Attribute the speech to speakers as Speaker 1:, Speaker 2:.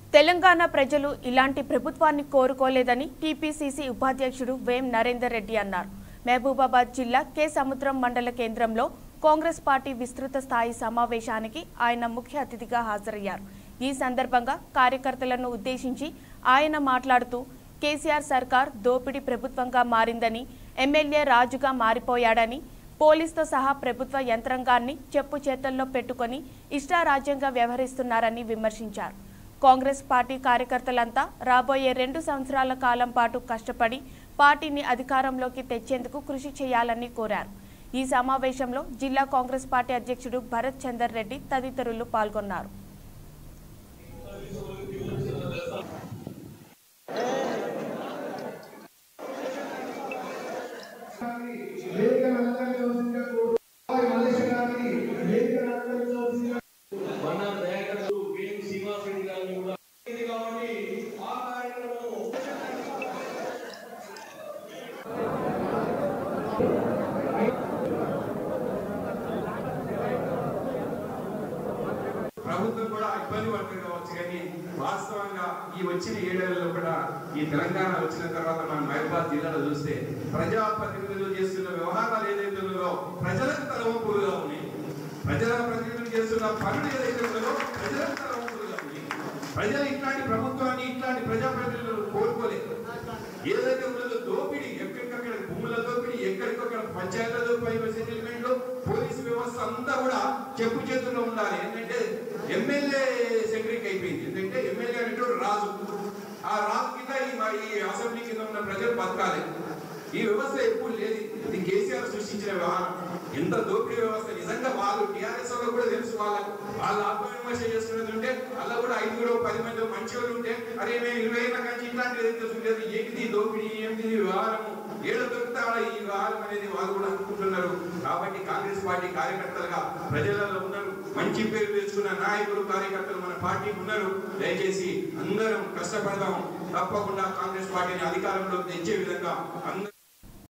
Speaker 1: తెలంగాణ ప్రజలు ఇలాంటి ప్రభుత్వాన్ని కోరుకోలేదని టీపీసీసీ ఉపాధ్యక్షుడు వేం నరేందర్ రెడ్డి అన్నారు మహబూబాబాద్ జిల్లా కె సముద్రం మండల కేంద్రంలో కాంగ్రెస్ పార్టీ విస్తృత స్థాయి సమావేశానికి ఆయన ముఖ్య అతిథిగా హాజరయ్యారు ఈ సందర్భంగా కార్యకర్తలను ఉద్దేశించి ఆయన మాట్లాడుతూ కేసీఆర్ సర్కార్ దోపిడీ ప్రభుత్వంగా మారిందని ఎమ్మెల్యే రాజుగా మారిపోయాడని పోలీసుతో సహా ప్రభుత్వ యంత్రాంగాన్ని చెప్పు చేతల్లో పెట్టుకొని ఇష్టారాజ్యంగా వ్యవహరిస్తున్నారని విమర్శించారు కాంగ్రెస్ పార్టీ కార్యకర్తలంతా రాబోయే రెండు సంవత్సరాల కాలం పాటు కష్టపడి పార్టీని అధికారంలోకి తెచ్చేందుకు కృషి చేయాలని కోరారు ఈ సమావేశంలో జిల్లా కాంగ్రెస్ పార్టీ అధ్యక్షుడు భరత్ చందర్ రెడ్డి తదితరులు పాల్గొన్నారు
Speaker 2: మన్నాడు దయాకర్ గారు, వేణు శ్రీనివాసరెడ్డి గారిని కూడా ఇది కాబట్టి ఆ కార్యక్రమం
Speaker 3: ప్రభుత్వం కూడా ఇబ్బంది పడుతుంది కావచ్చు కానీ వాస్తవంగా ఈ వచ్చిన ఏడేళ్లలో కూడా ఈ తెలంగాణ వచ్చిన తర్వాత మనం మహబూబాద్ జిల్లాలో చూస్తే ప్రజాప్రతినిధులు చేస్తున్న వ్యవహారాలు ఏదైతే ఉన్నదో ప్రజలకు తలవంపులుగా ఉన్నాయి ప్రజల ప్రతినిధులు చేస్తున్న పనులు ఏదైతే ఉన్నదో ప్రజలకు తలవంపులుగా ఉన్నాయి ప్రజలు ఇట్లాంటి ప్రభుత్వాన్ని ఇట్లాంటి ప్రజాప్రతినిధులు కోరుకోలేదు ఏదైతే ఉన్నదో దోపిడీ ఎక్కడికక్కడ భూముల దోపిడీ ఎక్కడికక్కడ పంచాయతీల దోపిడీ సెటిల్మెంట్లు పోలీసు వ్యవస్థ అంతా కూడా చెప్పు చేతుల్లో ఉండాలి ఏంటంటే ఎమ్మెల్యే సెక్రటరీ అయిపోయింది ఎందుకంటే ఎమ్మెల్యే అనేటువంటి రాజు ఆ రాజు కింద ఈ మా ఈ అసెంబ్లీ కింద ఉన్న ప్రజలు బతకాలి ఈ వ్యవస్థ ఎప్పుడు లేదు ఇది కేసీఆర్ సృష్టించిన వ్యవహారం ఎంత దోపిడీ వ్యవస్థ నిజంగా వాళ్ళు టీఆర్ఎస్ వాళ్ళకు కూడా తెలుసు వాళ్ళకు వాళ్ళు ఆత్మవిమర్శ చేసుకునేది ఉంటే అలా కూడా ఐదుగురు పది మంది మంచి వాళ్ళు ఉంటే అరే మేము ఇరవై ఏళ్ళ నుంచి ఇట్లాంటి ఏదైతే చూడలేదు ఏంటిది దోపిడీ ఏంటిది వ్యవహారము ఏడు దొరుకుతా ఈ వ్యవహారం అనేది వాళ్ళు కూడా అనుకుంటున్నారు కాబట్టి కాంగ్రెస్ పార్టీ కార్యకర్తలుగా ప్రజలలో ఉన్నారు మంచి పేరు తెచ్చుకున్న నాయకులు కార్యకర్తలు మన పార్టీకి ఉన్నారు దయచేసి అందరం కష్టపడదాం తప్పకుండా కాంగ్రెస్ పార్టీని అధికారంలోకి తెచ్చే విధంగా అందరూ